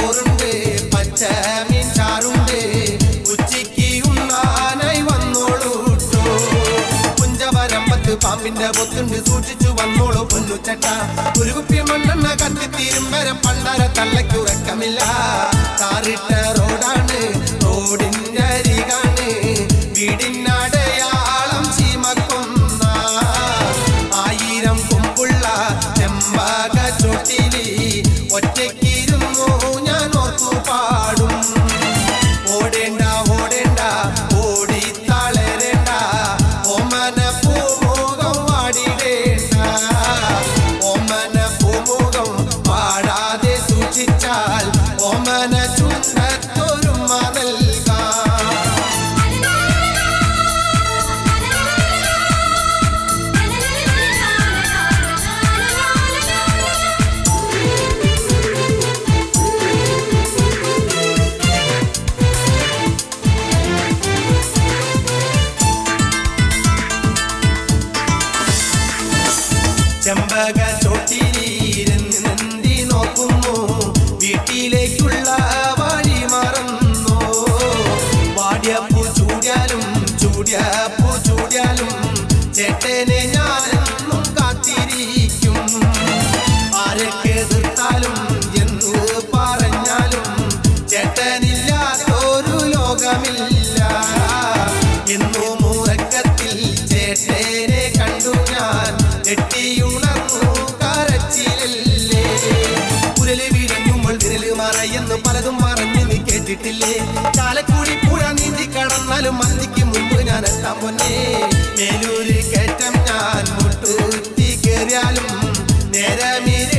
ചോറുണ്ട് പച്ച മീൻ ചാറുണ്ട് ഉച്ചയ്ക്ക് ഉണ്ണാനായി വന്നോളൂട്ടോ കുഞ്ചവരമ്പത്ത് പാമ്പിന്റെ പൊത്തുണ്ട് സൂക്ഷിച്ചു വന്നോളൂ പൊന്നുച്ചട്ട ഒരു കുപ്പി മണ്ണെണ്ണ കത്തിത്തീരും വരെ പണ്ടര തള്ളയ്ക്കുറക്കമില്ല താറിട്ട റോഡാണ് റോഡിന്റെ അരികാണ് വീടിനടയാളം ചീമക്കൊന്ന ആയിരം കൊമ്പുള്ള ചെമ്പക ചൊട്ടിലി ഒറ്റയ്ക്കിരുന്നു ഞാൻ ഓർത്തു പാടും ഓടേണ്ട ഓടേണ്ട ഓടി തളരേണ്ട ഓമന പൂമുഖം വാടിടേണ്ട ഓമന പൂമുഖം പാടാതെ സൂക്ഷിച്ചാൽ ഓമന ചുണ്ടത്തൊരുമ നൽകാം ചെമ്പക ചോട്ടിലിരുന്ന് നന്ദി നോക്കുന്നു വീട്ടിലേക്കുള്ള വഴി മറന്നു വാടിയപ്പൂ ചൂടിയാലും ചൂടിയപ്പൂ ചൂടിയാലും ചേട്ടനെ ഞാനെന്നും കാത്തിരിക്കും ആരൊക്കെ എതിർത്താലും എന്ന് പറഞ്ഞാലും ചേട്ടനില്ലാത്തൊരു ലോകമില്ല എന്നു മൂറക്കത്തിൽ ചേട്ടനെ കണ്ടു ഞാൻ ഞെട്ടിയുണർന്നു കരച്ചിലല്ലേ കുരല് വീഴങ്ങുമ്പോൾ വിരല് മറയെന്ന് പലതും പറഞ്ഞ് നീ കേട്ടിട്ടില്ലേ ചാലക്കുടി പുഴ നീന്തി കടന്നാലും മന്തിക്ക് മുമ്പ് ഞാൻ എത്താൻ പൊന്നേ മേലൂര് കയറ്റം ഞാൻ മുട്ടുത്തി കയറിയാലും നേരമിര